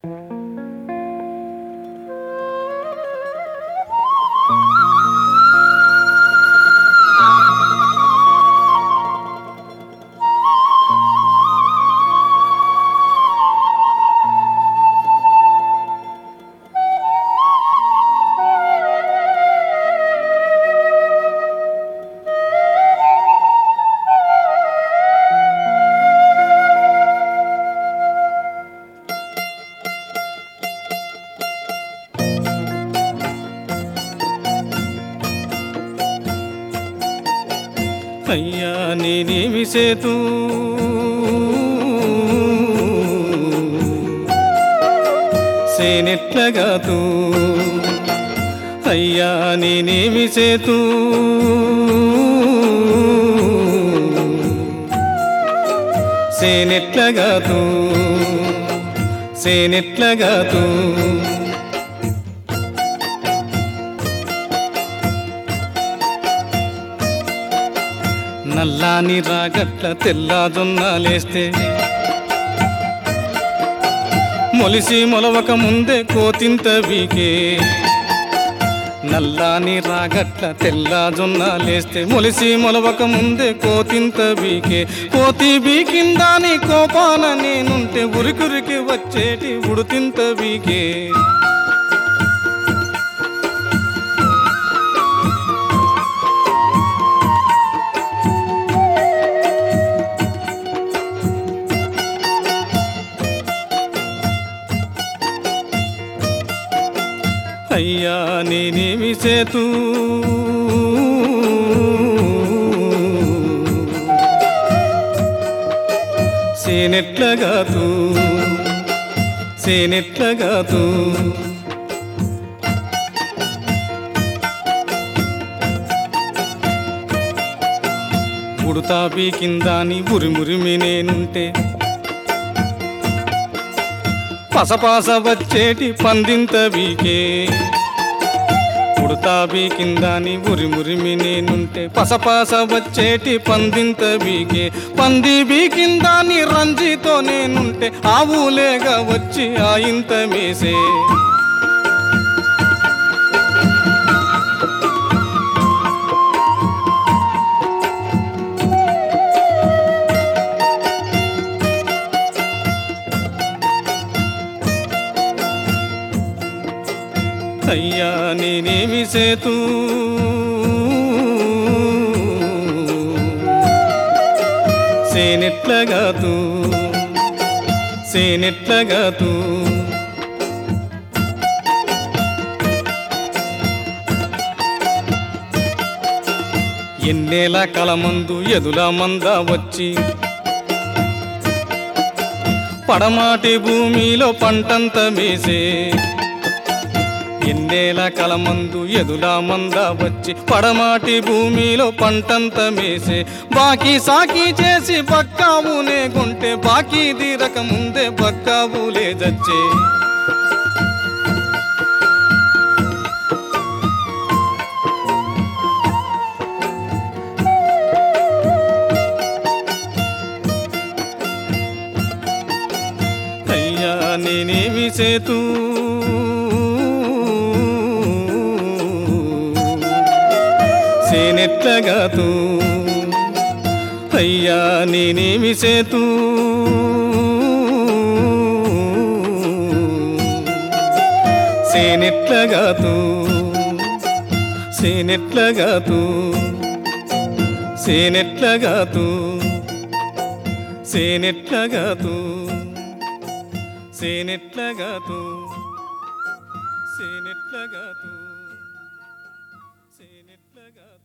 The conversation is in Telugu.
అయ్యా నేనేమి సేతు సేనెట్లగాతూ అయ్యా నేనేమి సేతు సేనెట్లగాతూ సేనెట్లగాతూ నల్లాని రాగట్ల తెల్లాజొన్నాలేస్తే మొలిసి మొలవక ముందే కోతింత వీకే నల్లాని రాగట్ల తెల్లాజొన్నాలేస్తే మొలిసి మొలవక ముందే కోతింత వీకే కోతి బీకిందాని కోపాన నేనుంటే ఉరికురికి వచ్చేటి ఉడుతింత వీకే అయ్యా నేనేమి సేతు సేనెట్లగాతూ సేనెట్లగాతూ ఉడుతాపి కిందాని ఉరిమురిమి నేనుంటే పసపాస వచ్చేటి పందింత వీకే ఉడతాబీ కిందాని ఉరిమురిమి నేనుంటే పసపాస వచ్చేటి పందింత వీకే పంది బీ కిందాని రంజితో నేనుంటే ఆవులేగా వచ్చి ఆ ఇంత మేసే అయ్యా నేనేమి సేతు సేనెట్లగాతూ సేనెట్లగాతూ ఎన్నేల కలమందు ఎదుల మంద వచ్చి పడమాటి భూమిలో పంటంత మేసే ఎన్నేల కలమందు ఎదుల మంద వచ్చి పడమాటి భూమిలో పంటంత మేసే బాకీ సాకి చేసి బక్కావునే గుంటే బాకీ తీరక ముందే బక్కావులే జచ్చే అయ్యా నేనేమి సేతు సేనెట్లగాతూ అయ్యా నేనేమి సేతు సేనెట్లగాతూ సేనెట్లగాతూ సేనెట్లగాతూ సేనెట్లగాతూ సేనెట్లగాతూ సేనెట్లగాతూ సేనెట్లగాతూ